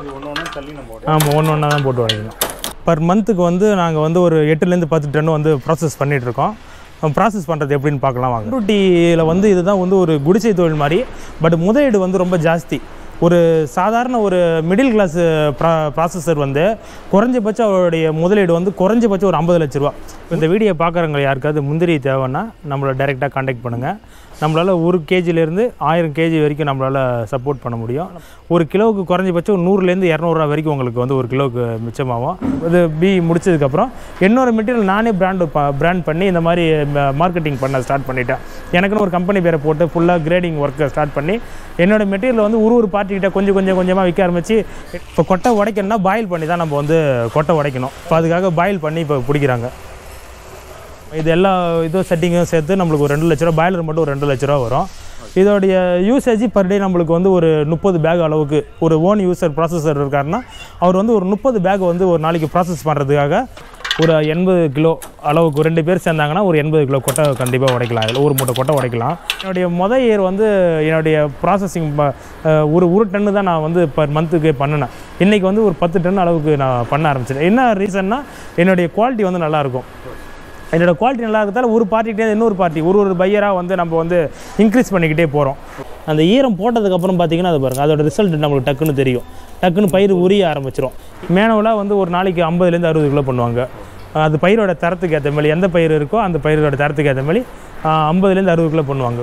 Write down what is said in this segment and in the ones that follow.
இது ஒன்று ஒன்று தள்ளி நம்ம உடைய ஆமாம் ஒன்று ஒன்றா தான் போட்டு உடைக்கணும் பர் மந்த்துக்கு வந்து நாங்கள் வந்து ஒரு எட்டுலேருந்து பத்து டன் வந்து ப்ராசஸ் பண்ணிகிட்ருக்கோம் ப்ராசஸ் பண்ணுறது எப்படின்னு பார்க்கலாம் வாங்க பண்ருட்டியில் வந்து இதுதான் வந்து ஒரு குடிசை தொழில் மாதிரி பட் முதலீடு வந்து ரொம்ப ஜாஸ்தி ஒரு சாதாரண ஒரு மிடில் கிளாஸ் ப்ரா ப்ராசஸர் வந்து குறைஞ்சபட்சம் அவருடைய முதலீடு வந்து குறைஞ்சபட்சம் ஒரு ஐம்பது லட்ச ரூபா இந்த வீடியோ பார்க்குறவங்க யாருக்காவது முந்திரி தேவைன்னா நம்மளை டைரெக்டாக காண்டாக்ட் பண்ணுங்கள் நம்மளால் ஒரு கேஜிலேருந்து ஆயிரம் கேஜி வரைக்கும் நம்மளால் சப்போர்ட் பண்ண முடியும் ஒரு கிலோவுக்கு குறைஞ்சபட்சம் நூறுலேருந்து இரநூறுவா வரைக்கும் உங்களுக்கு வந்து ஒரு கிலோவுக்கு மிச்சமாகும் இது பி முடிச்சதுக்கப்புறம் இன்னொரு மெட்டீரியல் நானே பிராண்டு பிராண்ட் பண்ணி இந்த மாதிரி மார்க்கெட்டிங் பண்ண ஸ்டார்ட் பண்ணிட்டேன் எனக்குன்னு ஒரு கம்பெனி பேரை போட்டு ஃபுல்லாக கிரேடிங் ஒர்க்கை ஸ்டார்ட் பண்ணி என்னோட மெட்டீரியல் வந்து ஒரு ஒரு பார்ட்டிகிட்ட கொஞ்சம் கொஞ்சம் கொஞ்சமாக விற்க ஆரம்பிச்சு இப்போ கொட்டை உடைக்கணும்னா பாயில் பண்ணி தான் நம்ம வந்து கொட்டை உடைக்கணும் இப்போ அதுக்காக பாயில் பண்ணி இப்போ பிடிக்கிறாங்க இது எல்லா இதுவும் செட்டிங்கும் சேர்த்து நம்மளுக்கு ஒரு ரெண்டு லட்ச ரூபா பாய்லர் மட்டும் ஒரு ரெண்டு லட்ச ரூபா வரும் இதோடைய யூசேஜ் பர் டே நம்மளுக்கு வந்து ஒரு முப்பது பேக் அளவுக்கு ஒரு ஓன் யூசர் ப்ராசஸர் இருக்காருன்னா அவர் வந்து ஒரு முப்பது பேக் வந்து ஒரு நாளைக்கு ப்ராசஸ் பண்ணுறதுக்காக ஒரு எண்பது கிலோ அளவுக்கு ரெண்டு பேர் சேர்ந்தாங்கன்னா ஒரு எண்பது கிலோ கொட்டை கண்டிப்பாக உடைக்கலாம் இதில் ஒரு மூட்டை கொட்டை உடைக்கலாம் என்னுடைய முத இயர் வந்து என்னுடைய ப்ராசஸிங் ஒரு ஒரு டன்னு தான் நான் வந்து பர் மந்த்துக்கு பண்ணினேன் இன்றைக்கி வந்து ஒரு பத்து டன் அளவுக்கு நான் பண்ண ஆரம்பிச்சிட்டேன் என்ன ரீசன்னா என்னுடைய குவாலிட்டி வந்து நல்லாயிருக்கும் என்னோட குவாலிட்டி நல்லா இருக்கிறதால ஒரு பார்ட்டிகிட்டே இன்னொரு பார்ட்டி ஒரு ஒரு பையராக வந்து நம்ம வந்து இன்க்ரீஸ் பண்ணிக்கிட்டே போகிறோம் அந்த ஈரம் போட்டதுக்கப்புறம் பார்த்தீங்கன்னா அது பாருங்கள் அதோட ரிசல்ட் நம்மளுக்கு டக்குன்னு தெரியும் டக்குன்னு பயிர் உரிய ஆரம்பிச்சிரும் மேனுவலாக வந்து ஒரு நாளைக்கு ஐம்பதுலேருந்து அறுபது கிலோ பண்ணுவாங்க அது பயிரோட தரத்துக்கு ஏற்ற மாதிரி எந்த பயிர் இருக்கோ அந்த பயிரோட தரத்துக்கு ஏற்ற மாதிரி ஐம்பதுலேருந்து அறுபது கிலோ பண்ணுவாங்க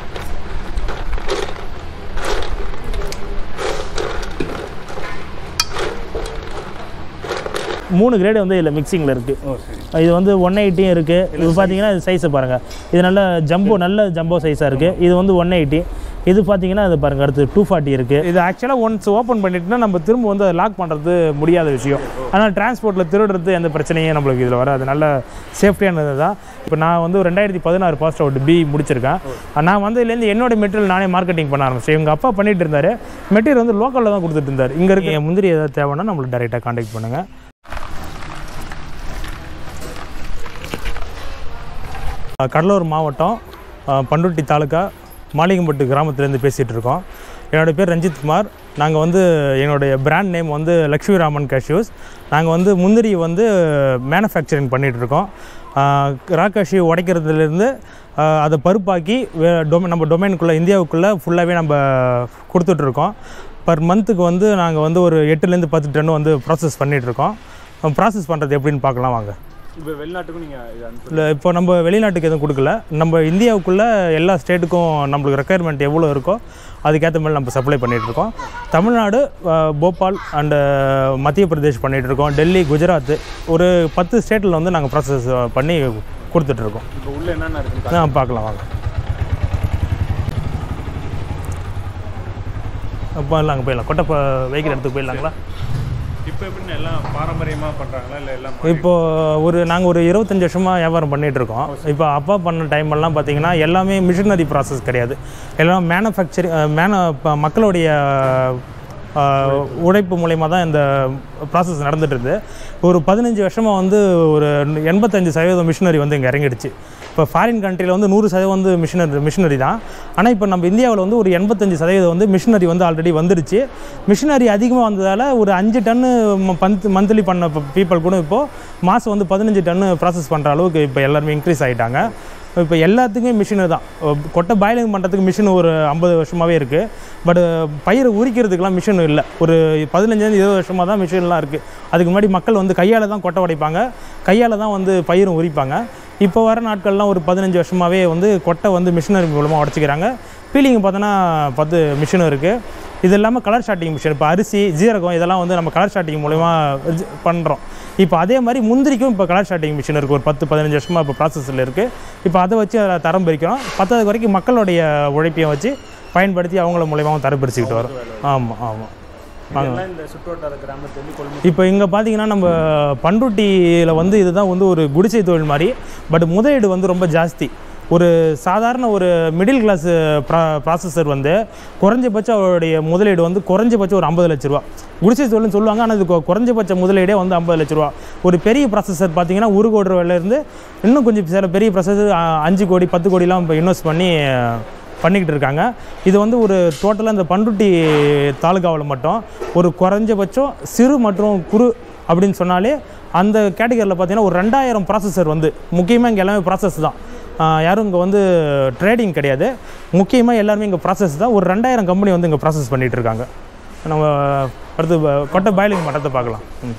மூணு கிரேடு வந்து இதில் மிக்சிங்கில் இருக்குது ஓ சரி இது வந்து ஒன் எயிட்டியும் இருக்குது இது பார்த்தீங்கன்னா இது சைஸை பாருங்கள் இது நல்ல ஜம்போ நல்ல ஜம்போ சைஸாக இருக்குது இது வந்து ஒன் எயிட்டி இது பார்த்தீங்கன்னா அது பாருங்கள் அடுத்து டூ ஃபார்ட்டி இருக்குது இது ஆக்சுவலாக ஒன்ஸ் ஓப்பன் பண்ணிட்டுனா நம்ம திரும்ப வந்து அதை லாக் பண்ணுறது முடியாத விஷயம் ஆனால் டிரான்ஸ்போர்ட்டில் திருடுறது எந்த பிரச்சனையும் நம்மளுக்கு இதில் வராது நல்ல சேஃப்டியானது தான் இப்போ நான் வந்து ரெண்டாயிரத்தி பதினாறு பாஸ்ட் அவுட் பி முடிச்சிருக்கேன் நான் வந்து இதுலேருந்து என்னோட மெட்டீரியல் நானே மார்க்கெட்டிங் பண்ண ஆரம்பிச்சேன் எங்கள் அப்பா பண்ணிட்டு இருந்தார் மெட்டீரியல் வந்து லோக்கலில் தான் கொடுத்துட்டு இருந்தார் இங்கே இருக்க என் முந்திரி ஏதாவது தேவைன்னா நம்மளுக்கு டேரெக்டாக காண்டாக்ட் பண்ணுங்கள் அஹ் கடலூர் மாவட்டம் அஹ் பண்ருட்டி தாலுக்கா மாளிகம்பட்டு கிராமத்துலேருந்து பேசிகிட்டு இருக்கோம் என்னோடய பேர் ரஞ்சித் குமார் நாங்கள் வந்து என்னுடைய பிராண்ட் நேம் வந்து லக்ஷ்மி ராமன் கேஷ்யூஸ் நாங்கள் வந்து முந்திரி வந்து மேனுஃபேக்சரிங் பண்ணிகிட்ருக்கோம் ரா கேஷ்யூ உடைக்கிறதுலேருந்து அஹ் அதை பருப்பாக்கி வே டொமை நம்ம டொமைனுக்குள்ளே இந்தியாவுக்குள்ளே ஃபுல்லாகவே நம்ம கொடுத்துட்ருக்கோம் பர் மந்த்துக்கு வந்து நாங்கள் வந்து ஒரு எட்டுலேருந்து பத்து டன் வந்து ப்ராசஸ் பண்ணிகிட்ருக்கோம் ப்ராசஸ் பண்ணுறது எப்படின்னு பார்க்கலாம் வாங்க இப்போ வெளிநாட்டுக்கும் நீங்கள் இது அனுப்பி இல்லை இப்போ நம்ம வெளிநாட்டுக்கு எதுவும் கொடுக்கல நம்ம இந்தியாவுக்குள்ளே எல்லா ஸ்டேட்டுக்கும் நம்மளுக்கு ரெக்குயர்மெண்ட் எவ்வளோ இருக்கோ அதுக்கேற்ற மாதிரி நம்ம சப்ளை பண்ணிகிட்ருக்கோம் தமிழ்நாடு அஹ், போபால் அண்டு மத்திய பிரதேஷ் பண்ணிகிட்ருக்கோம் டெல்லி குஜராத் ஒரு பத்து ஸ்டேட்டில் வந்து நாங்கள் ப்ராசஸ் பண்ணி கொடுத்துட்ருக்கோம் இப்போ உள்ள என்னென்ன இருக்குன்னு ஆ பார்க்கலாம் வாங்க அப்போ இல்லை அங்கே போயிடலாம் கொட்டை ப- வைக்கிற இடத்துக்கு போயிடலாங்களா இப்போ எப்படின்னு எல்லாம் பாரம்பரியமாக பண்ணுறாங்களா இல்லை எல்லாம் இப்போ ஒரு நாங்கள் ஒரு இருபத்தஞ்சி வருஷமாக வியாபாரம் பண்ணிட்டு இருக்கோம் இப்போ அப்பா பண்ண டைம் எல்லாம் பார்த்தீங்கன்னா எல்லாமே மிஷினரி ப்ராசஸ் கிடையாது எல்லாம் மேனுஃபேக்சரிங் மேன ப- மக்களுடைய ஆஹ், உழைப்பு மூலயமா தான் இந்த ப்ராசஸ் நடந்துட்டு இருந்து ஒரு பதினஞ்சு வருஷமாக வந்து ஒரு எண்பத்தஞ்சு சதவீதம் மிஷினரி வந்து இங்கே இறங்கிடுச்சு இப்போ ஃபாரின் கண்ட்ரியில் வந்து நூறு சதவீதம் வந்து மிஷினரி மிஷினரி தான் ஆனால் இப்போ நம்ம இந்தியாவில் வந்து ஒரு எண்பத்தஞ்சு சதவீதம் வந்து மிஷினரி வந்து ஆல்ரெடி வந்துடுச்சு மிஷினரி அதிகமாக வந்ததால் ஒரு அஞ்சு டன்னு மந்த் மந்த்லி பண்ண பீப்புள் கூட இப்போது மாதம் வந்து பதினஞ்சு டன்னு ப்ராசஸ் பண்ணுற அளவுக்கு இப்போ எல்லாருமே இன்க்ரீஸ் ஆகிட்டாங்க இப்போ எல்லாத்துக்குமே மிஷினு தான் அஹ் கொட்டை பாயிலிங் பண்ணுறதுக்கு மிஷின் ஒரு ஐம்பது வருஷமாகவே இருக்குது பட் பயிரை உரிக்கிறதுக்கெலாம் மிஷின் இல்லை ஒரு பதினஞ்சுலேருந்து இருபது வருஷமாக தான் மிஷின்லாம் இருக்குது அதுக்கு முன்னாடி மக்கள் வந்து கையால் தான் கொட்டை உடைப்பாங்க கையால் தான் வந்து பயிரும் உரிப்பாங்க இப்போ வர நாட்கள்லாம் ஒரு பதினஞ்சு வருஷமாகவே வந்து கொட்டை வந்து மிஷினரி மூலமாக உடச்சிக்கிறாங்க பீலிங் பார்த்தோன்னா பத்து மிஷினும் இருக்குது இது இல்லாமல் கலர் ஷாட்டிங் மிஷின் இப்போ அரிசி ஜீரகம் இதெல்லாம் வந்து நம்ம கலர் ஷாட்டிங் மூலமா பண்ணுறோம் இப்போ அதே மாதிரி முந்திரிக்கும் இப்போ கலர் ஷாட்டிங் மிஷின் இருக்குது ஒரு பத்து பதினஞ்சு வருஷமாக இப்போ ப்ராசஸில் இருக்குது இப்போ அதை வச்சு அதை தரம் பிரிக்கிறோம் பத்தாவது வரைக்கும் மக்களுடைய உழைப்பையும் வச்சு பயன்படுத்தி அவங்கள மூலியமாகவும் தரம் பிரிச்சுக்கிட்டு வரோம் ஆமாம் ஆமாம் இதெல்லாம் இந்த சுற்றுவட்டார கிராமத்துலேருந்து கொள்முதல் இப்போ இங்கே பார்த்தீங்கன்னா நம்ம பண்ருட்டியில் வந்து இதுதான் வந்து ஒரு குடிசை தொழில் மாதிரி பட் முதலீடு வந்து ரொம்ப ஜாஸ்தி ஒரு சாதாரண ஒரு மிடில் கிளாஸ் ப்ரா ப்ராசஸர் வந்து குறைஞ்சபட்சம் அவருடைய முதலீடு வந்து குறைஞ்சபட்சம் ஒரு ஐம்பது லட்ச ரூபா குடிசை தொழில்னு சொல்லுவாங்க ஆனால் இது கொ- குறைஞ்சபட்ச முதலீடே வந்து ஐம்பது லட்ச ரூபா ஒரு பெரிய ப்ராசஸர் பார்த்தீங்கன்னா ஒரு கோடி ரூபாயிலேருந்து இன்னும் கொஞ்சம் சில பெரிய ப்ராசஸர் அஞ்சு கோடி பத்து கோடிலாம் இப்போ இன்வெஸ்ட் பண்ணி பண்ணிக்கிட்டு இருக்காங்க இது வந்து ஒரு டோட்டலாக இந்த பண்ருட்டி தாலுகாவில் மட்டும் ஒரு குறைஞ்சபட்சம் சிறு மற்றும் குறு அப்படின்னு சொன்னாலே அந்த கேட்டகரியில் பார்த்தீங்கன்னா ஒரு ரெண்டாயிரம் ப்ராசஸர் வந்து முக்கியமாக இங்கே எல்லாமே ப்ராசஸ் தான் ஆஹ் யாரும் இங்கே வந்து ட்ரேடிங் கிடையாது முக்கியமாக எல்லாருமே இங்கே ப்ராசஸ் தான் ஒரு ரெண்டாயிரம் கம்பெனி வந்து இங்கே ப்ராசஸ் பண்ணிகிட்டு இருக்காங்க நம்ம அடுத்து ப- கொட்டை பாயிலிங் மட்டத்தை பார்க்கலாம் ம்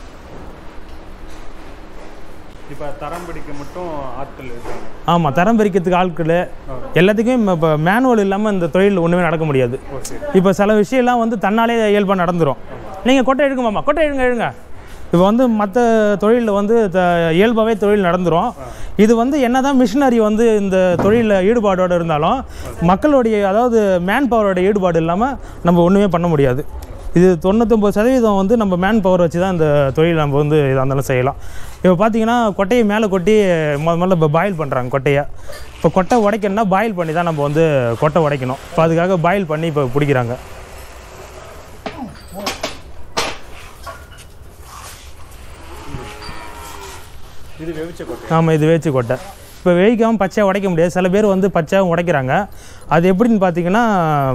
இப்போ தரம் பிடிக்க மட்டும் ஆட்கள் இருக்காங்க ஆமாம் தரம் பிரிக்கிறதுக்கு ஆட்கள் எல்லாத்துக்குமே இப்போ மேனுவல் இல்லாமல் இந்த தொழில் ஒன்றுமே நடக்க முடியாது ஓகே இப்போ சில விஷயம்லாம் வந்து தன்னாலே இயல்பாக நடந்துரும் நீங்கள் கொட்டை எடுங்க மாமா கொட்டை எடுங்க எடுங்க இப்போ வந்து மற்ற தொழிலில் வந்து த இயல்பாகவே தொழில் நடந்துரும் இது வந்து என்னதான் மிஷினரி வந்து இந்த தொழிலில் ஈடுபாடோடு இருந்தாலும் மக்களுடைய அதாவது மேன் பவரோட ஈடுபாடு இல்லாமல் நம்ம ஒன்றுமே பண்ண முடியாது இது தொண்ணூத்தொம்பது சதவீதம் வந்து நம்ம மேன் பவர் வச்சு தான் இந்த தொழில் நம்ம வந்து இதாக இருந்தாலும் செய்யலாம் இப்போ பார்த்தீங்கன்னா கொட்டையை மேலே கொட்டி முத முதல்ல இப்போ பாயில் பண்ணுறாங்க கொட்டையை இப்போ கொட்டை உடைக்கணும்னா பாயில் பண்ணி தான் நம்ம வந்து கொட்டை உடைக்கணும் இப்போ அதுக்காக பாயில் பண்ணி இப்போ பிடிக்கிறாங்க இது வெவிச்ச கொட்டை ஆமாம் இது வேச்சு கொட்டை இப்போ வேவிக்காமல் பச்சையாக உடைக்க முடியாது சில பேர் வந்து பச்சையாகவும் உடைக்கிறாங்க அது எப்படின்னு பார்த்தீங்கன்னா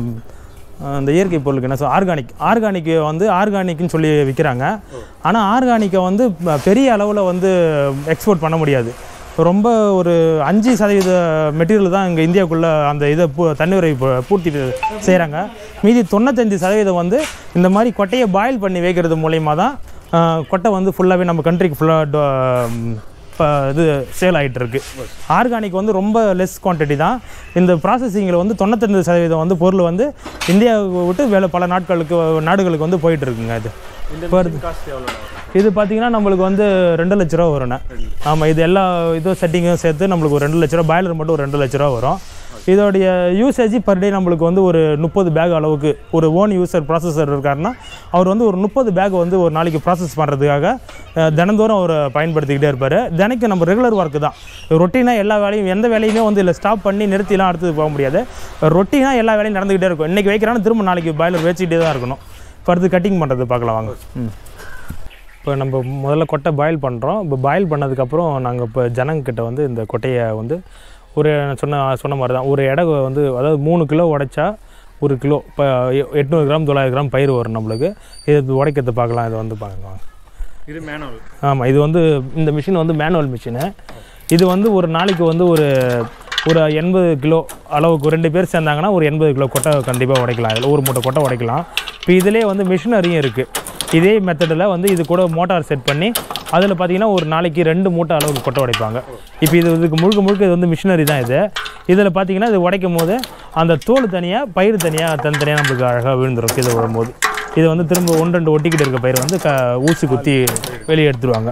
அஹ், இந்த இயற்கை பொருளுக்கு என்ன சொல் ஆர்கானிக் ஆர்கானிக் வந்து ஆர்கானிக்னு சொல்லி விற்கிறாங்க ஆனால் ஆர்கானிக்கை வந்து ப- பெரிய அளவில் வந்து எக்ஸ்போர்ட் பண்ண முடியாது ரொம்ப ஒரு அஞ்சு சதவீத மெட்டீரியல் தான் இங்கே இந்தியாவுக்குள்ளே அந்த இதை பூ தண்ணீரை பூ- பூர்த்தி செய்கிறாங்க மீதி தொண்ணூத்தஞ்சு சதவீதம் வந்து இந்த மாதிரி கொட்டையை பாயில் பண்ணி வைக்கிறது மூலயமா தான் அஹ், கொட்டை வந்து ஃபுல்லாகவே நம்ம கண்ட்ரிக்கு ஃபுல்லாக இப்போ இது சேல் ஆகிட்டு இருக்கு ஆர்கானிக் வந்து ரொம்ப லெஸ் குவான்டிட்டி தான் இந்த ப்ராசஸிங்கில் வந்து தொண்ணூத்தஞ்சு சதவீதம் வந்து பொருள் வந்து இந்தியாவை விட்டு வேலை பல நாட்களுக்கு நாடுகளுக்கு வந்து போயிட்டு இருக்குங்க இது இந்த காஸ்ட் எவ்வளோ இது பார்த்தீங்கன்னா நம்மளுக்கு வந்து ரெண்டு லட்ச ரூபா வரும்ண்ணே ஆமாம் இது எல்லா இதுவும் செட்டிங்கும் சேர்த்து நம்மளுக்கு ஒரு ரெண்டு லட்ச ரூபா பாய்லர் மட்டும் ஒரு ரெண்டு லட்ச ரூபா வரும் இதோடைய யூசேஜ் பர் டே நம்மளுக்கு வந்து ஒரு முப்பது பேக் அளவுக்கு ஒரு ஓன் யூசர் ப்ராசஸர் இருக்காருன்னா அவர் வந்து ஒரு முப்பது பேக் வந்து ஒரு நாளைக்கு ப்ராசஸ் பண்ணுறதுக்காக அஹ், தினந்தோறும் அவர் பயன்படுத்திக்கிட்டே இருப்பார் தினைக்கு நம்ம ரெகுலர் ஒர்க்கு தான் ரொட்டீனாக எல்லா வேலையும் எந்த வேலையுமே வந்து இல்லை ஸ்டாப் பண்ணி நிறுத்திலாம் அடுத்தது போக முடியாது ரொட்டீனாக எல்லா வேலையும் நடந்துக்கிட்டே இருக்கும் இன்றைக்கி வைக்கிறான்னு திரும்ப நாளைக்கு பாய்லர் வச்சுக்கிட்டே தான் இருக்கணும் இப்போ அடுத்து கட்டிங் பண்ணுறது பார்க்கலாம் வாங்க ம் இப்போ நம்ம முதல்ல கொட்டை பாயில் பண்ணுறோம் இப்போ பாயில் பண்ணதுக்கப்புறம் நாங்கள் இப்போ ஜனங்கிட்ட வந்து இந்த கொட்டையை வந்து ஒரு நான் சொன்ன சொன்ன மாதிரி தான் ஒரு எடை வந்து அதாவது மூணு கிலோ உடைச்சா ஒரு கிலோ இப்போ எட்நூறு கிராம் தொள்ளாயிரம் கிராம் பயிர் வரும் நம்மளுக்கு இது உடைக்கிறது பார்க்கலாம் இதை வந்து பார்க்கலாம் இது மேனுவல் ஆமாம் இது வந்து இந்த மிஷின் வந்து மேனுவல் மிஷினு இது வந்து ஒரு நாளைக்கு வந்து ஒரு ஒரு எண்பது கிலோ அளவுக்கு ரெண்டு பேர் சேர்ந்தாங்கன்னா ஒரு எண்பது கிலோ கொட்டை கண்டிப்பாக உடைக்கலாம் இதில் ஒரு மூட்டை கொட்டை உடைக்கலாம் இப்போ இதிலே வந்து மிஷினரியும் இருக்குது இதே மெத்தடில் வந்து இது கூட மோட்டார் செட் பண்ணி அதில் பார்த்தீங்கன்னா ஒரு நாளைக்கு ரெண்டு மூட்டை அளவுக்கு கொட்டை உடைப்பாங்க இப்போ இது இதுக்கு முழுக்க முழுக்க இது வந்து மிஷினரி தான் இது இதில் பார்த்தீங்கன்னா இது உடைக்கும் போது அந்த தோல் தனியாக பயிர் தனியாக தனித்தனியாக நம்மளுக்கு அழகாக விழுந்துடும் கீழே விழும்போது இது வந்து திரும்ப ஒன்று ரெண்டு ஒட்டிக்கிட்டு இருக்க பயிர் வந்து க ஊசி குத்தி வெளியே எடுத்துருவாங்க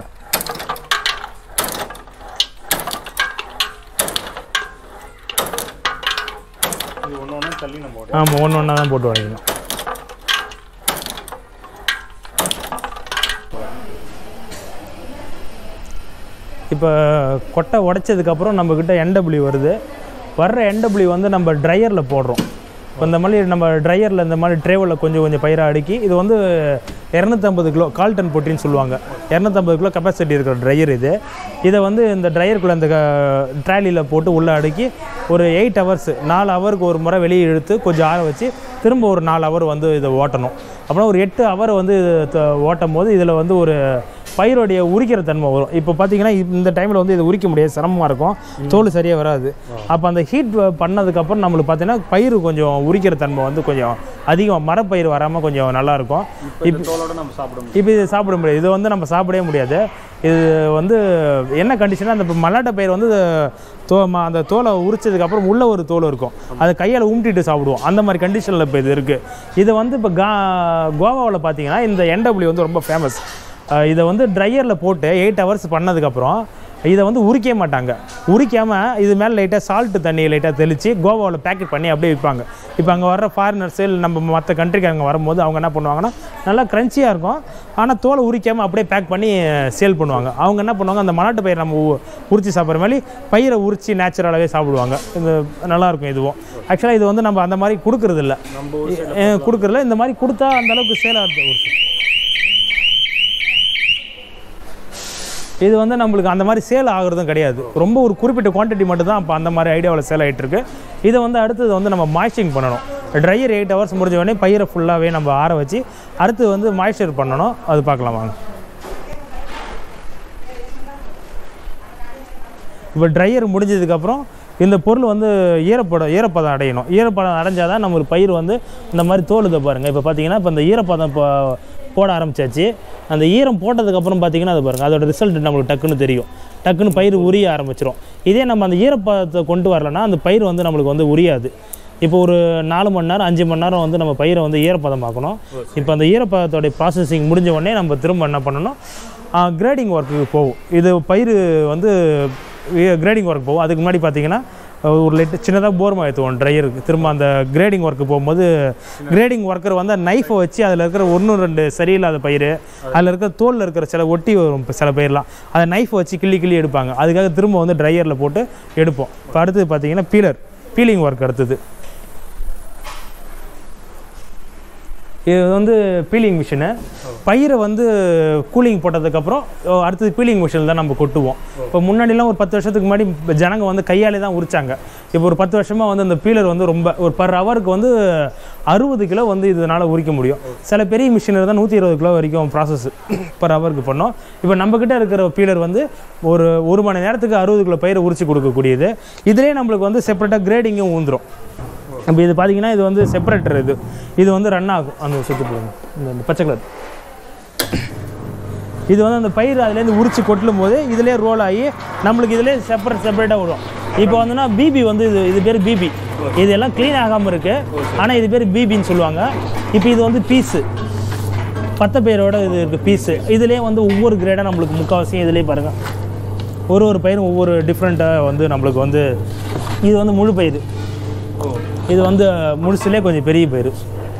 இது ஒன்று ஒன்று தள்ளி நம்ம உடையணும். ஆமாம் ஒன்று ஒன்றா தான் போட்டு உடைக்கணும் இப்போ கொட்டை உடைச்சதுக்கப்புறம் நம்மக்கிட்ட என்டபிள்யூ வருது வர்ற என்டபிள்யூ வந்து நம்ம ட்ரையரில் போடுறோம் இப்போ இந்த மாதிரி நம்ம ட்ரையரில் இந்த மாதிரி ட்ரேவில் கொஞ்சம் கொஞ்சம் பயிராக அடுக்கி இது வந்து இரநூத்தம்பது கிலோ கால்டன் பொட்டின்னு சொல்லுவாங்க இரநூத்தம்பது கிலோ கெப்பாசிட்டி இருக்கிற ட்ரையர் இது இதை வந்து இந்த ட்ரையருக்குள்ளே இந்த ட்ராலியில் போட்டு உள்ளே அடுக்கி ஒரு எயிட் ஹவர்ஸ் நாலு ஹவருக்கு ஒரு முறை வெளியே இழுத்து கொஞ்சம் ஆற வச்சு திரும்ப ஒரு நாலு ஹவர் வந்து இதை ஓட்டணும் அப்புறம் ஒரு எட்டு ஹவர் வந்து இது த- ஓட்டும் போது இதில் வந்து ஒரு பயிரோடைய உரிக்கிற தன்மை வரும் இப்போ பார்த்தீங்கன்னா இந்த டைமில் வந்து இதை உரிக்க முடியாது சிரமமாக இருக்கும் தோல் சரியாக வராது அப்போ அந்த ஹீட் பண்ணதுக்கப்புறம் நம்மளுக்கு பார்த்தீங்கன்னா பயிர் கொஞ்சம் உரிக்கிற தன்மை வந்து கொஞ்சம் அதிகம் மரப்பயிர் வராமல் கொஞ்சம் நல்லாயிருக்கும் இப்போ இந்த தோலோட நம்ம சாப்பிட முடியும் இப்போ இது சாப்பிட முடியாது இது வந்து நம்ம சாப்பிடவே முடியாது இது வந்து என்ன கண்டிஷனாக அந்த இப்போ மல்லாட்டை பயிர் வந்து தோ ம- அந்த தோலை உரிச்சதுக்கப்புறம் உள்ள ஒரு தோல் இருக்கும் அதை கையால் உமிட்டிட்டு சாப்பிடுவோம் அந்த மாதிரி கண்டிஷனில் இப்போ இது இருக்குது இதை வந்து இப்போ கா கோவாவில் பார்த்தீங்கன்னா இந்த என்டபிள்யூ வந்து ரொம்ப ஃபேமஸ் இதை வந்து ட்ரையரில் போட்டு எயிட் ஹவர்ஸ் பண்ணதுக்கப்புறம் இதை வந்து உரிக்கவே மாட்டாங்க உரிக்காமல் இது மேலே லைட்டாக சால்ட்டு தண்ணி லைட்டாக தெளித்து கோவாவில் பேக்கெட் பண்ணி அப்படியே விற்பாங்க இப்போ அங்கே வர்ற ஃபாரினர்ஸ் இல்லை நம்ம மற்ற கண்ட்ரிக்காரங்க வரும்போது அவங்க என்ன பண்ணுவாங்கன்னா நல்லா க்ரன்ச்சியாக இருக்கும் ஆனால் தோலை உரிக்காமல் அப்படியே பேக் பண்ணி சேல் பண்ணுவாங்க அவங்க என்ன பண்ணுவாங்க அந்த மலாட்டு பயிர் நம்ம உ- உரிச்சு சாப்பிட்ற மாதிரி பயிரை உரிச்சு நேச்சுரலாகவே சாப்பிடுவாங்க இது நல்லாயிருக்கும் இதுவும் ஆக்சுவலாக இது வந்து நம்ம அந்த மாதிரி கொடுக்கறது இல்ல நம்ம ஊர் side கொடுக்குறதில்ல இந்த மாதிரி கொடுத்தா அந்த அளவுக்கு சேல் ஆகுது ஒரு சில இது வந்து நம்மளுக்கு அந்த மாதிரி சேல் ஆகுறதும் கிடையாது ரொம்ப ஒரு குறிப்பிட்ட குவான்டிட்டி மட்டும் தான் இப்போ அந்த மாதிரி ஐடியாவில் சேல் ஆகிட்டு இருக்கு இதை வந்து அடுத்தது வந்து நம்ம மாய்ஸ்டிங் பண்ணணும் ட்ரையர் எயிட் ஹவர்ஸ் முடிஞ்ச உடனே பயிரை ஃபுல்லாகவே நம்ம ஆற வச்சு அடுத்து வந்து மாய்ஸ்சர் பண்ணணும் அது பார்க்கலாம் வாங்க இப்போ ட்ரையர் முடிஞ்சதுக்கப்புறம் இந்த பொருள் வந்து ஈரப்பதம் ஈரப்பதம் அடையணும் ஈரப்பதம் அடைஞ்சால் தான் நம்மளுக்கு பயிர் வந்து இந்த மாதிரி தோலுதை பாருங்கள் இப்போ பார்த்தீங்கன்னா இப்போ இந்த ஈரப்பதம் இப்போ போட ஆரம்பிச்சாச்சு அந்த ஈரம் போட்டதுக்கப்புறம் பார்த்தீங்கன்னா அது பாருங்கள் அதோட ரிசல்ட் நம்மளுக்கு டக்குன்னு தெரியும் டக்குன்னு பயிர் உரிய ஆரம்பிச்சிரும் இதே நம்ம அந்த ஈரப்பதத்தை கொண்டு வரலன்னா அந்த பயிர் வந்து நம்மளுக்கு வந்து உரியாது இப்போ ஒரு நாலு மணி நேரம் அஞ்சு மணி நேரம் வந்து நம்ம பயிரை வந்து ஈரப்பதம் பார்க்கணும் இப்போ அந்த ஈரப்பதத்தோடைய ப்ராசஸிங் முடிஞ்ச உடனே நம்ம திரும்ப என்ன பண்ணணும் கிரேடிங் ஒர்க்குக்கு போகும் இது பயிர் வந்து கிரேடிங் ஒர்க் போகும் அதுக்கு முன்னாடி பார்த்தீங்கன்னா ஒரு லிட்டு சின்னதாக போர்மா ஏற்றுவோம் ட்ரையருக்கு திரும்ப அந்த கிரேடிங் ஒர்க்கு போகும்போது கிரேடிங் ஒர்க்கர் வந்து நைஃபை வச்சு அதில் இருக்கிற ஒன்று ரெண்டு சரியில்லாத பயிர் அதில் இருக்கிற தோலில் இருக்கிற சில ஒட்டி வரும் இப்ப சில பயிரெலாம் அதை நைஃபை வச்சு கிள்ளி கிள்ளி எடுப்பாங்க அதுக்காக திரும்ப வந்து ட்ரையரில் போட்டு எடுப்போம் இப்போ அடுத்தது பார்த்தீங்கன்னா பீலர் பீலிங் ஒர்க் அடுத்தது இது வந்து பீலிங் மிஷினு பயிரை வந்து கூலிங் போட்டதுக்கப்புறம் ஓ, அடுத்தது பீலிங் மிஷினில் தான் நம்ம கொட்டுவோம் இப்போ முன்னாடிலாம் ஒரு பத்து வருஷத்துக்கு முன்னாடி இப்ப ஜனங்க வந்து கையாலே தான் உரிச்சாங்க இப்போ ஒரு பத்து வருஷமாக வந்து அந்த பீலர் வந்து ரொம்ப ஒரு பர் ஹவருக்கு வந்து அறுபது கிலோ வந்து இதனால் உரிக்க முடியும் சில பெரிய மிஷின் தான் நூற்றி இருபது கிலோ வரைக்கும் ப்ராசஸ் பர் ஹவருக்கு பண்ணோம் இப்போ நம்மக்கிட்ட இருக்கிற பீலர் வந்து ஒரு ஒரு மணி நேரத்துக்கு அறுபது கிலோ பயிரை உரிச்சு கொடுக்கக்கூடியது இதுலேயே நம்மளுக்கு வந்து செப்பரேட்டாக கிரேடிங்கும் ஊந்துரும் இப்போ இது பார்த்தீங்கன்னா இது வந்து செப்பரேட்டர் இது இது வந்து ரன் ஆகும் அந்த சுத்து போடுங்க இந்த இந்த பச்சை கலர் இது வந்து அந்த பயிர் அதுலேருந்து உரிச்சு கொட்டும் போது இதுலேயே ரோல் ஆகி நம்மளுக்கு இதுலேயே செப்பரேட் செப்பரேட்டாக வரும் இப்போ வந்துன்னா பிபி வந்து இது இது பேர் பிபி இது எல்லாம் க்ளீன் ஆகாமல் இருக்குது ஆனால் இது பேர் பிபின்னு சொல்லுவாங்க இப்போ இது வந்து பீஸு பத்த பயிரோட இது இருக்குது பீஸு இதுலேயே வந்து ஒவ்வொரு கிரேடாக நம்மளுக்கு முக்கால்வாசியும் இதுலேயே பாருங்கள் ஒரு ஒரு பயிரும் ஒவ்வொரு டிஃப்ரெண்ட்டாக வந்து நம்மளுக்கு வந்து இது வந்து முழு பயிர் இது வந்து முழுசுலேயே கொஞ்சம் பெரிய பயிர்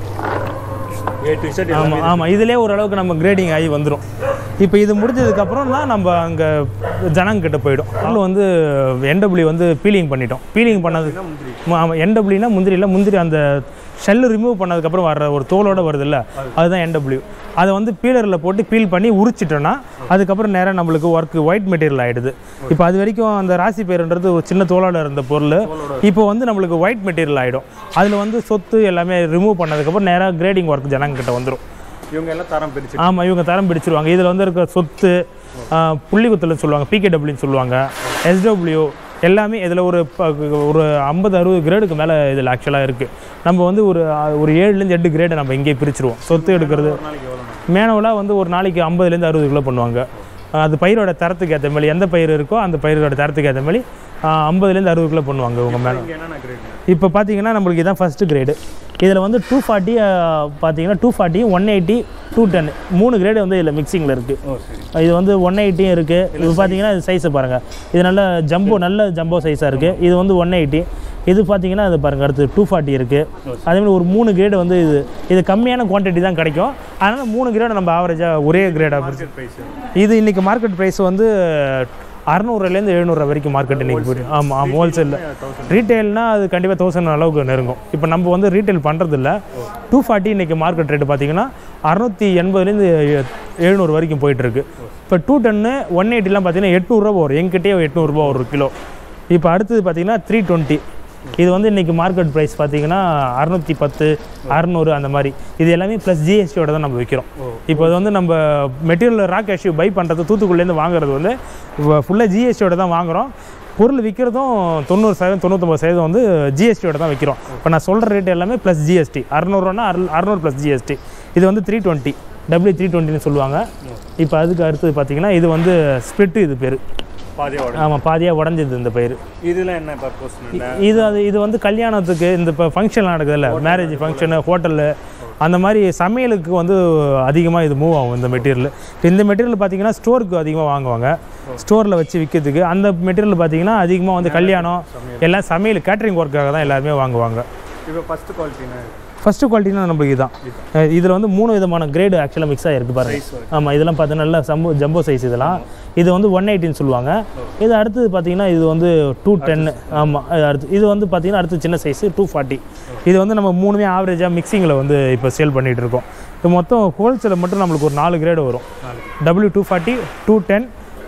ஏ டு இசட் ஆமாம் ஆமாம் இதுலேயே ஓரளவுக்கு நம்ம கிரேடிங் ஆகி வந்துடும் இப்போ இது முடிஞ்சதுக்கப்புறம் தான் நம்ம அங்கே ஜனங்கிட்ட போயிடும் அதில் வந்து என்டபிள்யூ வந்து பீலிங் பண்ணிட்டோம் பீலிங் பண்ணது ஆமாம் என்டபிள்யூனா முந்திரி இல்லை முந்திரி அந்த ஷெல்லு ரிமூவ் பண்ணதுக்கப்புறம் வர்ற ஒரு தோலோட வருதுல்ல அதுதான் என்டபிள்யூ அதை வந்து பீலரில் போட்டு பீல் பண்ணி உரிச்சிட்டோன்னா அதுக்கப்புறம் நேராக நம்மளுக்கு ஒர்க் ஒயிட் மெட்டீரியல் ஆகிடுது இப்போ அது வரைக்கும் அந்த ராசி பேருன்றது ஒரு சின்ன தோலோட இருந்த பொருள் இப்போ வந்து நம்மளுக்கு ஒயிட் மெட்டீரியல் ஆகிடும் அதில் வந்து சொத்து எல்லாமே ரிமூவ் பண்ணதுக்கப்புறம் நேராக கிரேடிங் ஒர்க் ஜனங்கிட்ட வந்துடும் இவங்க எல்லாம் தரம் பிரிச்சு ஆமாம் இவங்க தரம் பிடிச்சிருவாங்க இதில் வந்து இருக்க சொத்து ஆ, புள்ளி குத்தல்னு சொல்லுவாங்க பிகேடபிள்யூன்னு சொல்லுவாங்க எஸ்டபிள்யூ எல்லாமே இதில் ஒரு ப- ஒரு ஐம்பது அறுபது கிரேடுக்கு மேலே இதில் ஆக்சுவலாக இருக்குது நம்ம வந்து ஒரு ஆ, ஒரு ஏழுலேருந்து எட்டு கிரேடை நம்ம இங்கேயே பிரிச்சிருவோம் சொத்து எடுக்கிறது ஒரு நாளைக்கு எவ்வளோ மேனுவலாக வந்து ஒரு நாளைக்கு ஐம்பதுலேருந்து அறுபது கிலோ பண்ணுவாங்க ஆ, அது பயிரோட தரத்துக்கு ஏற்ற மாதிரி எந்த பயிர் இருக்கோ அந்த பயிரோட தரத்துக்கு ஏற்ற மாதிரி ஐம்பதுலேருந்து அறுபது கிலோ பண்ணுவாங்க இவங்க மேலே இங்கே என்னென்ன கிரேட் இப்போ பார்த்தீங்கன்னா நம்மளுக்கு இதான் ஃபஸ்ட்டு கிரேடு இதில் வந்து டூ ஃபார்ட்டி பார்த்தீங்கன்னா two forty one eighty two ten மூணு கிரேடு வந்து இதில் மிக்சிங்கில் இருக்குது ஓ சரி இது வந்து ஒன் எயிட்டியும் இருக்குது இது பார்த்தீங்கன்னா இது சைஸை பாருங்கள் இது நல்ல ஜம்போ நல்ல ஜம்போ சைஸாக இருக்குது இது வந்து ஒன் எயிட்டி இது பார்த்தீங்கன்னா இது பாருங்கள் அடுத்து டூ ஃபார்ட்டி இருக்குது அதேமாதிரி ஒரு மூணு கிரேடு வந்து இது இது கம்மியான குவான்டிட்டி தான் கிடைக்கும் அதனால் மூணு கிரேடு நம்ம ஆவரேஜாக ஒரே கிரேடாக மார்க்கெட் ப்ரைஸ் இது இன்றைக்கி மார்க்கெட் ப்ரைஸ் வந்து அறநூறுலேருந்து எழுநூறுவா வரைக்கும் மார்க்கெட் இன்றைக்கி போயிட்டு ஆமாம் ஆமாம் ஹோல்சேலில் ரீட்டெயில்னா அது கண்டிப்பாக தௌசண்ட் அளவுக்கு நெருங்கும் இப்போ நம்ம வந்து ரீட்டைல் பண்ணுறதில்ல டூ ஃபார்ட்டி இன்றைக்கி மார்க்கெட் ரேட்டு பார்த்தீங்கன்னா அறநூற்றி எண்பதுலேருந்து எழுநூறு வரைக்கும் போயிட்டுருக்கு இப்போ டூ டென்னு ஒன் எயிட்டிலாம் பார்த்தீங்கன்னா எட்நூறுரூவா வரும் எங்கிட்டே எட்நூறுரூவா ஒரு கிலோ இப்போ அடுத்தது பார்த்தீங்கன்னா த்ரீ டுவெண்ட்டி இது வந்து இன்றைக்கி மார்க்கெட் ப்ரைஸ் பார்த்தீங்கன்னா அறநூற்றி பத்து அறநூறு அந்த மாதிரி இது எல்லாமே ப்ளஸ் ஜிஎஸ்டியோட தான் நம்ம விற்கிறோம் இப்போ இது வந்து நம்ம மெட்டீரியல் ரா கேஷ்யூ பை பண்ணுறது தூத்துக்குடிலேருந்து வாங்குறது வந்து ஃபுல்லாக ஜிஎஸ்டியோட தான் வாங்குகிறோம் பொருள் விற்கிறதும் தொண்ணூறு சதவீதம் தொண்ணூத்தொம்பது சதவீதம் வந்து ஜிஎஸ்டியோட தான் விற்கிறோம் இப்போ நான் சொல்கிற ரேட் எல்லாமே ப்ளஸ் ஜிஎஸ்டி அறநூறுவானா அறு அறநூறு ப்ளஸ் ஜிஎஸ்டி இது வந்து த்ரீ டுவெண்ட்டி டபிள்யூ த்ரீ டுவெண்ட்டின்னு சொல்லுவாங்க இப்போ அதுக்கு அடுத்தது பார்த்தீங்கன்னா இது வந்து ஸ்பிட்டு இது பேர் பாதியோட ஆமாம் பாதியாக உடஞ்சது இந்த பயிர் இதெல்லாம் என்ன பர்பஸ் இது அது இது வந்து கல்யாணத்துக்கு இந்த இப்போ ஃபங்க்ஷன்லாம் நடக்குதுல்ல மேரேஜ் ஃபங்க்ஷனு ஹோட்டலு அந்த மாதிரி சமையலுக்கு வந்து அதிகமாக இது மூவ் ஆகும் இந்த மெட்டீரியல் இந்த மெட்டீரியல் பார்த்தீங்கன்னா ஸ்டோருக்கு அதிகமாக வாங்குவாங்க ஸ்டோரில் வச்சு விற்கிறதுக்கு அந்த மெட்டீரியல் பார்த்தீங்கன்னா அதிகமாக வந்து கல்யாணம் எல்லாம் சமையல் கேட்ரிங் ஒர்க்காக தான் எல்லாருமே வாங்குவாங்க இப்போ ஃபஸ்ட்டு குவாலிட்டினா ஃபஸ்ட்டு குவாலிட்டினா நம்மளுக்கு இதுதான் இதில் வந்து மூணு விதமான கிரேடு ஆக்சுவலாக மிக்ஸ் ஆகிருக்கு பாருங்க Size வரும். ஆமாம் இதெல்லாம் பார்த்தீங்கன்னா நல்லா ஜம்போ ஜம்போ சைஸ் இதெல்லாம் இது வந்து ஒன் எயிட்டின்னு சொல்லுவாங்க இது அடுத்தது பார்த்தீங்கன்னா இது வந்து டூ டென்னு ஆமாம் இது அடுத்து இது வந்து பார்த்தீங்கன்னா அடுத்து சின்ன சைஸு டூ ஃபார்ட்டி இது வந்து நம்ம மூணுமே ஆவரேஜாக மிக்சிங்கில் வந்து இப்போ சேல் பண்ணிகிட்டு இருக்கோம் இப்போ மொத்தம் ஹோல்சேலில் மட்டும் நம்மளுக்கு ஒரு நாலு கிரேடு வரும் W two forty two ten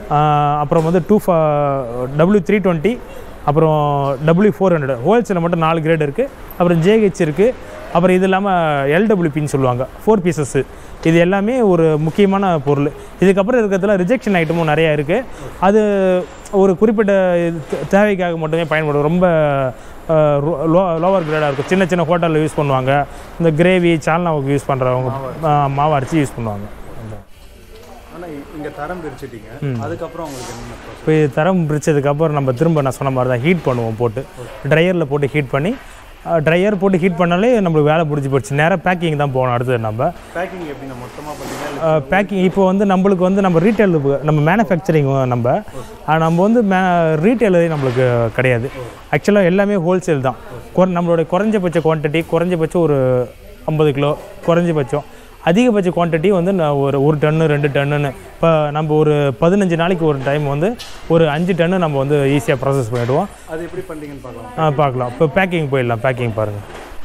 அப்புறம் வந்து டூ ஃபா டபிள்யூ த்ரீ டுவெண்ட்டி அப்புறம் டபிள்யூ ஃபோர் ஹண்ட்ரட் ஹோல்சேலில் மட்டும் நாலு கிரேட் இருக்குது அப்புறம் ஜேஹெச் இருக்குது அப்புறம் இது இல்லாமல் எல்டபிள்யூபின்னு சொல்லுவாங்க ஃபோர் பீசஸ்ஸு இது எல்லாமே ஒரு முக்கியமான பொருள் இதுக்கப்புறம் இருக்கிறதுல ரிஜெக்ஷன் ஐட்டமும் நிறையா இருக்குது அது ஒரு குறிப்பிட்ட இது தே- தேவைக்காக மட்டுமே பயன்படும் ரொம்ப லோ லோவர் கிரேடாக இருக்கும் சின்ன சின்ன ஹோட்டலில் யூஸ் பண்ணுவாங்க இந்த கிரேவி சால்னாவுக்கு யூஸ் பண்ணுறவங்க மாவு அரைச்சி யூஸ் பண்ணுவாங்க ஆனால் இங்கே தரம் பிரிச்சுட்டீங்க அதுக்கப்புறம் உங்களுக்கு என்ன process? இப்போ இது தரம் பிரித்ததுக்கப்புறம் நம்ம திரும்ப நான் சொன்ன மாதிரி தான் ஹீட் பண்ணுவோம் போட்டு ட்ரையரில் போட்டு ஹீட் பண்ணி ட்ரையர் போட்டு ஹீட் பண்ணாலே நம்மளுக்கு வேலை முடிஞ்சு போச்சு நேராக பேக்கிங் தான் போகணும் அடுத்தது நம்ம பேக்கிங் எப்படின்னா மொத்தமாக பார்த்தீங்கன்னா இல்லை பேக்கிங் இப்போ வந்து நம்மளுக்கு வந்து நம்ம ரீட்டைல் நம்ம மேனுஃபேக்சரிங் நம்ம ஆனா நம்ம வந்து மே ரீட்டைலரே நம்மளுக்கு கிடையாது ஆக்சுவலாக எல்லாமே ஹோல்சேல் தான் குற நம்மளுடைய குறைஞ்சபட்ச குவான்டிட்டி குறைஞ்சபட்சம் ஒரு ஐம்பது கிலோ குறைஞ்சபட்சம் அதிகபட்ச குவான்டிட்டி வந்து நான் ஒரு ஒரு டன்னு ரெண்டு டன்னுன்னு இப்போ நம்ம ஒரு பதினஞ்சு நாளைக்கு ஒரு டைம் வந்து ஒரு அஞ்சு டன்னு நம்ம வந்து ஈஸியாக ப்ராசஸ் பண்ணிவிடுவோம் அது எப்படி பண்ணுறீங்கன்னு பார்க்கலாம் ஆ பார்க்கலாம் இப்போ பேக்கிங் போயிடலாம் பேக்கிங் பாருங்கள்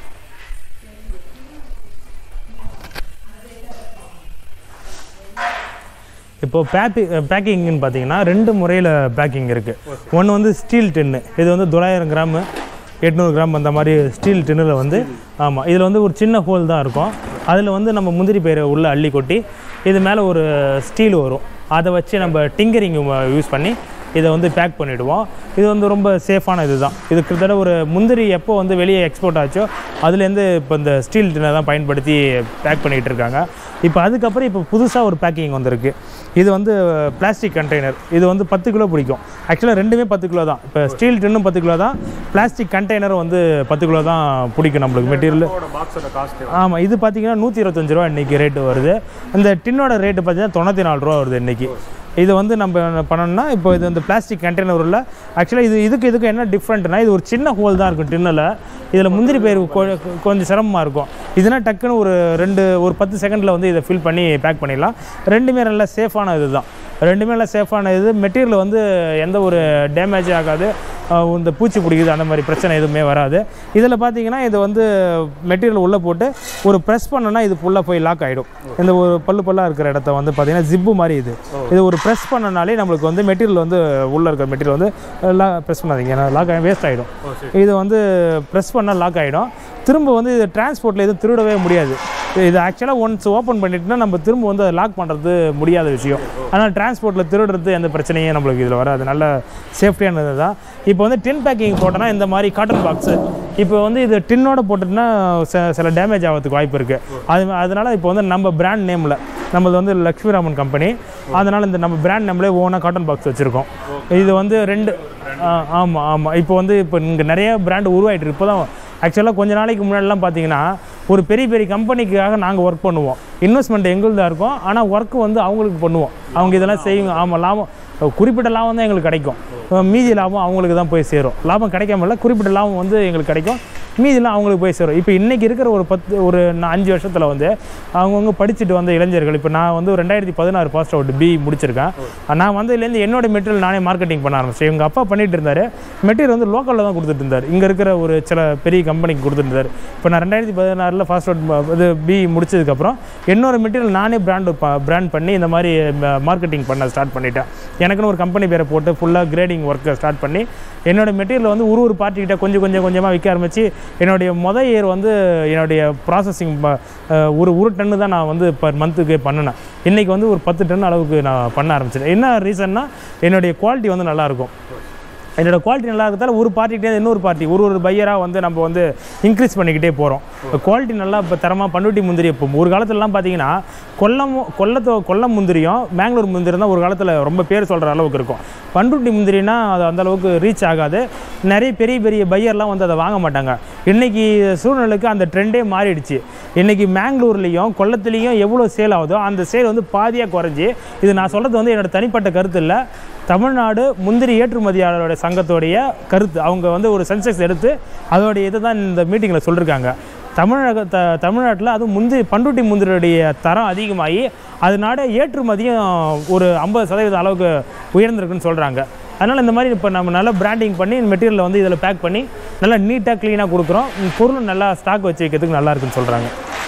இப்போ பேப்பி பேக்கிங்னு பார்த்தீங்கன்னா ரெண்டு முறையில் பேக்கிங் இருக்குது ஒன்று வந்து ஸ்டீல் டின்னு இது வந்து தொள்ளாயிரம் கிராமு எட்நூறு கிராம் அந்த மாதிரி ஸ்டீல் டின்னில் வந்து ஆமாம் இதில் வந்து ஒரு சின்ன ஹோல் தான் இருக்கும் அதில் வந்து நம்ம முந்திரி பயிரை உள்ளே அள்ளி கொட்டி இது மேலே ஒரு ஸ்டீல் வரும் அதை வச்சு நம்ம டிங்கரிங் யூஸ் பண்ணி இதை வந்து பேக் பண்ணிவிடுவோம் இது வந்து ரொம்ப சேஃபான இது தான் இது கிட்டத்தட்ட ஒரு முந்திரி எப்போ வந்து வெளியே எக்ஸ்போர்ட் ஆச்சோ அதுலேருந்து இப்போ இந்த ஸ்டீல் டின்னை தான் பயன்படுத்தி பேக் பண்ணிகிட்டு இருக்காங்க இப்போ அதுக்கப்புறம் இப்போ புதுசாக ஒரு பேக்கிங் வந்திருக்கு இது வந்து பிளாஸ்டிக் கண்டெய்னர் இது வந்து பத்து கிலோ பிடிக்கும் ஆக்சுவலாக ரெண்டுமே பத்து கிலோ தான் இப்போ ஸ்டீல் டின்னும் பத்து கிலோ தான் பிளாஸ்டிக் கண்டெய்னரும் வந்து பத்து கிலோ தான் பிடிக்கும் நம்மளுக்கு மெட்டீரியல் பாக்ஸோட காஸ்ட் ஆமாம் இது பார்த்தீங்கன்னா நூற்றி இருபத்தஞ்சு ரூபா இன்றைக்கி ரேட்டு வருது இந்த டின்னோட ரேட்டு பார்த்தீங்கன்னா தொண்ணூற்றி நாலு ரூபா வருது இன்றைக்கி இது வந்து நம்ம என்ன பண்ணோம்னா இப்போ இது இந்த பிளாஸ்டிக் கண்டெய்னர் உள்ள ஆக்சுவலாக இது இதுக்கு இதுக்கு என்ன டிஃப்ரெண்ட்னா இது ஒரு சின்ன ஹோல் தான் இருக்கும் டின்னில் இதில் முந்திரி பயிர் கொ- கொஞ்சம் சிரமமாக இருக்கும் இதுனா டக்குன்னு ஒரு ரெண்டு ஒரு பத்து செகண்டில் வந்து இதை ஃபில் பண்ணி பேக் பண்ணிடலாம் ரெண்டுமே நல்லா சேஃபான இது தான் ரெண்டுமே நல்லா சேஃபான இது மெட்டீரியல் வந்து எந்த ஒரு டேமேஜ் ஆகாது அஹ் இந்த பூச்சி பிடிக்குது அந்த மாதிரி பிரச்சனை எதுவுமே வராது இதில் பார்த்தீங்கன்னா இது வந்து மெட்டீரியல் உள்ளே போட்டு ஒரு ப்ரெஸ் பண்ணோன்னா இது ஃபுல்லாக போய் லாக் ஆகிடும் இந்த ஒரு பல்லு பல்லாக இருக்கிற இடத்த வந்து பார்த்தீங்கன்னா ஜிப்பு மாதிரி இது இது ஒரு ப்ரெஸ் பண்ணனாலே நம்மளுக்கு வந்து மெட்டீரியல் வந்து உள்ளே இருக்கிற மெட்டீரியல் வந்து லா ப்ரெஸ் பண்ணாதீங்க லாக் ஆகி வேஸ்ட் ஆகிடும் இது வந்து ப்ரெஸ் பண்ணால் லாக் ஆகிடும் திரும்ப வந்து இது டிரான்ஸ்போர்ட்டில் எதுவும் திருடவே முடியாது இது ஆக்சுவலாக ஒன்ஸ் ஓப்பன் பண்ணிட்டுனா நம்ம திரும்ப வந்து அதை லாக் பண்ணுறது முடியாத விஷயம் ஆனால் டிரான்ஸ்போர்ட்டில் திருடுறது எந்த பிரச்சனையும் நம்மளுக்கு இதில் வராது நல்ல சேஃப்டியானது தான் இப்போ வந்து டின் பேக்கிங் போட்டோன்னா இந்த மாதிரி காட்டன் பாக்ஸு இப்போ வந்து இது டின்னோட போட்டுட்டுனா ச- சில டேமேஜ் ஆகிறதுக்கு வாய்ப்பு இருக்குது அது அதனால் இப்போ வந்து நம்ம பிராண்ட் நேமில் நம்மளது வந்து லக்ஷ்மிராமன் கம்பெனி அதனால் இந்த நம்ம பிராண்ட் நேம்லேயே ஓனாக காட்டன் பாக்ஸ் வச்சுருக்கோம் இது வந்து ரெண்டு ஆமாம் ஆமாம் இப்போ வந்து இப்போ இங்கே நிறைய பிராண்ட் உருவாயிட்டு இருக்கு இப்போ தான் ஆக்சுவலாக கொஞ்ச நாளைக்கு முன்னாடிலாம் பார்த்தீங்கன்னா ஒரு பெரிய பெரிய கம்பெனிக்காக நாங்கள் ஒர்க் பண்ணுவோம் இன்வெஸ்ட்மெண்ட் எங்களுதாக இருக்கும் ஆனால் ஒர்க் வந்து அவங்களுக்கு பண்ணுவோம் அவங்க இதெல்லாம் செய்யுங்க ஆமாம் லாபம் குறிப்பிட்ட லாபம் தான் எங்களுக்கு கிடைக்கும் அஹ் மீதி லாபம் அவங்களுக்கு தான் போய் சேரும் லாபம் கிடைக்காம இல்லை குறிப்பிட்ட லாபம் வந்து எங்களுக்கு கிடைக்கும் மீதிலாம் அவங்களுக்கு போய் சேரும் இப்போ இன்றைக்கி இருக்கிற ஒரு பத்து ஒரு நா- அஞ்சு வருஷத்தில் வந்து அவங்கவுங்க படிச்சுட்டு வந்த இளைஞர்கள் இப்போ நான் வந்து ரெண்டாயிரத்தி பதினாறு பாஸ் அவுட் பி முடிச்சிருக்கேன் நான் வந்ததுலேருந்து என்னோட மெட்டீரியல் நானே மார்க்கெட்டிங் பண்ண ஆரம்பிச்சேன் எங்கள் அப்பா பண்ணிட்டு இருந்தார் மெட்டீரியல் வந்து லோக்கலில் தான் கொடுத்துட்டு இருந்தார் இங்கே இருக்கிற ஒரு சில பெரிய கம்பெனிக்கு கொடுத்துட்டு இருந்தார் இப்போ நான் ரெண்டாயிரத்தி பதினாறில் ஃபாஸ்ட் அவுட் இது பி முடிச்சதுக்கப்புறம் என்னோட மெட்டீரியல் நானே பிராண்டு பிராண்ட் பண்ணி இந்த மாதிரி மார்க்கெட்டிங் பண்ண ஸ்டார்ட் பண்ணிட்டேன் எனக்குன்னு ஒரு கம்பெனி பேரை போட்டு ஃபுல்லாக கிரேடிங் ஒர்க்கை ஸ்டார்ட் பண்ணி என்னோட மெட்டீரியல் வந்து ஒரு ஒரு பார்ட்டிகிட்ட கொஞ்சம் கொஞ்சம் கொஞ்சமாக விற்க ஆரம்பிச்சு என்னுடைய மொதல் இயர் வந்து என்னுடைய ப்ராசஸிங் ஒரு ஒரு டன்னு தான் நான் வந்து பர் மந்த்துக்கு பண்ணினேன் இன்றைக்கி வந்து ஒரு பத்து டன் அளவுக்கு நான் பண்ண ஆரம்பிச்சிட்டேன் என்ன ரீசன்னா என்னுடைய குவாலிட்டி வந்து நல்லாயிருக்கும் என்னோட குவாலிட்டி நல்லா இருக்கிறதால ஒரு பார்ட்டிகிட்டே இன்னொரு பார்ட்டி ஒரு ஒரு பையராக வந்து நம்ம வந்து இன்க்ரீஸ் பண்ணிக்கிட்டே போகிறோம் குவாலிட்டி நல்லா இப்போ தரமாக பண்ருட்டி முந்திரி இப்போ ஒரு காலத்துலலாம் பார்த்தீங்கன்னா கொல்லம் கொல்லத்தோ கொல்லம் முந்திரியும் பெங்களூர் முந்திரி தான் ஒரு காலத்தில் ரொம்ப பேர் சொல்கிற அளவுக்கு இருக்கும் பண்ருட்டி முந்திரினா அது அந்த அளவுக்கு ரீச் ஆகாது நிறைய பெரிய பெரிய பையர்லாம் வந்து அதை வாங்க மாட்டாங்க இன்றைக்கி சூழ்நிலைக்கு அந்த ட்ரெண்டே மாறிடுச்சு இன்றைக்கி மேங்களூர்லேயும் கொல்லத்துலேயும் எவ்வளோ சேல் ஆகுதோ அந்த சேல் வந்து பாதியாக குறைஞ்சி இது நான் சொல்கிறது வந்து என்னோட தனிப்பட்ட கருத்து இல்லை தமிழ்நாடு முந்திரி ஏற்றுமதியாளரோட சங்கத்தோடைய கருத்து அவங்க வந்து ஒரு சென்செக்ஸ் எடுத்து அதோடைய இதை தான் இந்த மீட்டிங்கில் சொல்லியிருக்காங்க தமிழக த தமிழ்நாட்டில் அதுவும் முந்திரி பண்ருட்டி முந்திரியுடைய தரம் அதிகமாகி அதனால ஏற்றுமதியும் ஒரு ஐம்பது சதவீத அளவுக்கு உயர்ந்திருக்குன்னு சொல்கிறாங்க அதனால் இந்த மாதிரி இப்போ நம்ம நல்லா பிராண்டிங் பண்ணி மெட்டீரியலை வந்து இதில் பேக் பண்ணி நல்லா நீட்டாக க்ளீனாக கொடுக்குறோம் பொருளும் நல்லா ஸ்டாக் வச்சு வைக்கிறதுக்கு நல்லா இருக்குன்னு சொல்கிறாங்க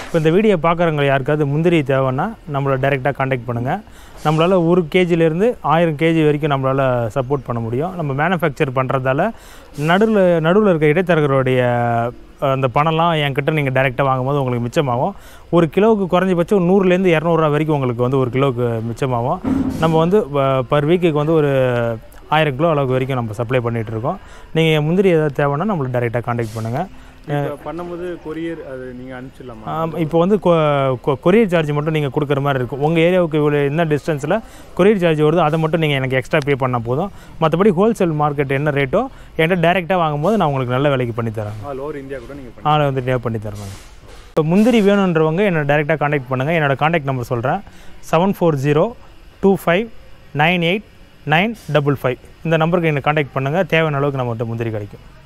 இப்போ இந்த வீடியோ பார்க்குறவங்க யாருக்காவது முந்திரி தேவைன்னா நம்மளை டைரெக்டாக காண்டாக்ட் பண்ணுங்கள் நம்மளால் ஒரு கேஜிலேருந்து ஆயிரம் கேஜி வரைக்கும் நம்மளால் சப்போர்ட் பண்ண முடியும் நம்ம மேனுஃபேக்சர் பண்ணுறதால நடுவில் நடுவில் இருக்க இடைத்தரகருடைய அஹ், அந்த பணம்லாம் என்கிட்ட நீங்கள் டைரெக்டாக வாங்கும்போது உங்களுக்கு மிச்சமாகும் ஒரு கிலோவுக்கு குறைஞ்சபட்சம் நூறுலேருந்து இரநூறுவா வரைக்கும் உங்களுக்கு வந்து ஒரு கிலோவுக்கு மிச்சமாகும் நம்ம வந்து பர் வீக்குக்கு வந்து ஒரு ஆயிரம் கிலோ அளவுக்கு வரைக்கும் நம்ம சப்ளை பண்ணிகிட்டு இருக்கோம் நீங்கள் முந்திரி ஏதாவது தேவைன்னா நம்மளை டைரெக்டாக காண்டாக்ட் பண்ணுங்கள் இப்போ பண்ணும்போது கொரியர் அது நீங்கள் அனுப்பிச்சிடலாமா இப்போ வந்து கொரியர் சார்ஜ் மட்டும் நீங்கள் கொடுக்குற மாதிரி இருக்கும் உங்கள் ஏரியாவுக்கு இவ்வளோ என்ன டிஸ்டன்ஸில் கொரியர் சார்ஜ் வருதோ அதை மட்டும் நீங்கள் எனக்கு எக்ஸ்ட்ரா பே பண்ணால் போதும் மற்றபடி ஹோல்சேல் மார்க்கெட் என்ன ரேட்டோ என்கிட்ட டேரெக்டாக வாங்கும்போது நான் உங்களுக்கு நல்ல விலைக்கு பண்ணி தரேன் ஆல் ஓவர் இந்தியா கூட நீங்கள் பண்ணி ஆளை வந்து டே பண்ணி தரேன் இப்போ முந்திரி வேணுன்றவங்க என்னை டேரெக்டாக காண்டாக்ட் பண்ணுங்கள் என்னோட காண்டாக்ட் நம்பர் சொல்கிறேன் seven four zero two five nine eight nine double five இந்த நம்பருக்கு என்னை காண்டாக்ட் பண்ணுங்கள் தேவையான அளவுக்கு நம்மகிட்ட முந்திரி கிடைக்கும்